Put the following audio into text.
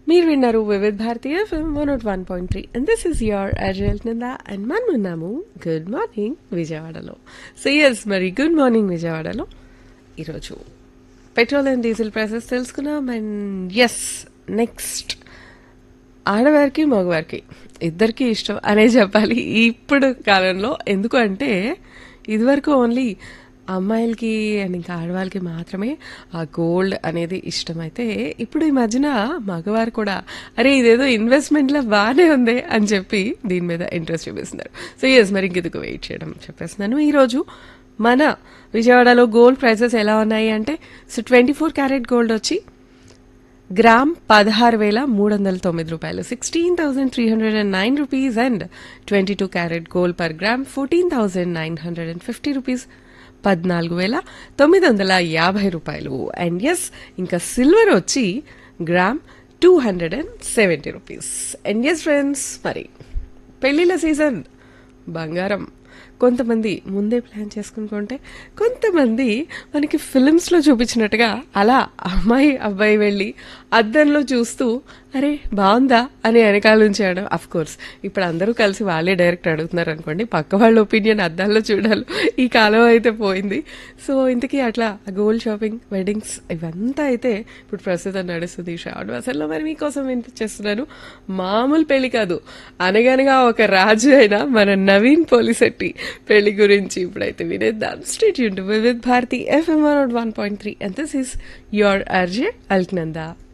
మీరు విన్నారు Vividh Bharati FM one not one point three and this is your అజల్ నంద అండ్ మనం ఉన్నాము గుడ్ మార్నింగ్ విజయవాడలో సిఎస్ మరి గుడ్ మార్నింగ్ విజయవాడలో ఈరోజు పెట్రోల్ అండ్ డీజిల్ ప్రైసెస్ తెలుసుకున్నాం అండ్ ఎస్ నెక్స్ట్ ఆడవారికి మగవారికి ఇద్దరికి ఇష్టం అనే చెప్పాలి ఇప్పుడు కాలంలో ఎందుకు అంటే ఇదివరకు ఓన్లీ అమ్మాయిలకి అండ్ ఇంకా ఆడవాళ్ళకి మాత్రమే ఆ గోల్డ్ అనేది ఇష్టమైతే ఇప్పుడు ఈ మధ్యన మగవారు కూడా అరే ఇదేదో ఇన్వెస్ట్మెంట్లో బాగానే ఉంది అని చెప్పి దీని మీద ఇంట్రెస్ట్ చూపిస్తున్నారు సో ఎస్ మరి ఇంకెందుకు వెయిట్ చేయడం చెప్పేస్తున్నాను ఈరోజు మన విజయవాడలో గోల్డ్ ప్రైసెస్ ఎలా ఉన్నాయి అంటే so twenty four carat gold వచ్చి గ్రామ్ పదహారు వేల మూడు వందల తొమ్మిది రూపాయలు sixteen thousand three hundred and nine rupees and twenty two carat gold per gram fourteen thousand nine hundred and fifty rupees పద్నాలుగు వేల తొమ్మిది వందల యాభై రూపాయలు అండ్ ఎస్ ఇంకా సిల్వర్ వచ్చి gram two hundred and seventy rupees and yes friends మరి పెళ్ళిళ్ళ సీజన్ బంగారం కొంతమంది ముందే ప్లాన్ చేసుకుంటుంటే కొంతమంది మనకి ఫిలిమ్స్లో చూపించినట్టుగా అలా అమ్మాయి అబ్బాయి వెళ్ళి అద్దంలో చూస్తూ అరే బాగుందా అని వెనకాల నుంచి అనడం అఫ్ కోర్స్ ఇప్పుడు అందరూ కలిసి వాళ్ళే డైరెక్ట్ అడుగుతున్నారు అనుకోండి పక్క వాళ్ళ ఒపీనియన్ అద్దాల్లో చూడాలి ఈ కాలం అయితే పోయింది సో ఇంతకీ అట్లా గోల్డ్ షాపింగ్ వెడ్డింగ్స్ ఇవంతా అయితే ఇప్పుడు ప్రస్తుతం నడుస్తుంది ఈ శ్రావణ మాసంలో మరి మీకోసం వినిపించేస్తున్నాను మామూలు పెళ్లి కాదు అనగనగా ఒక రాజు అయిన మన నవీన్ పోలిశెట్టి పెళ్లి గురించి ఇప్పుడైతే వినేద్దాం స్టేట్ యూన్ with Bharati FM one point three and this is your RJ Alaknanda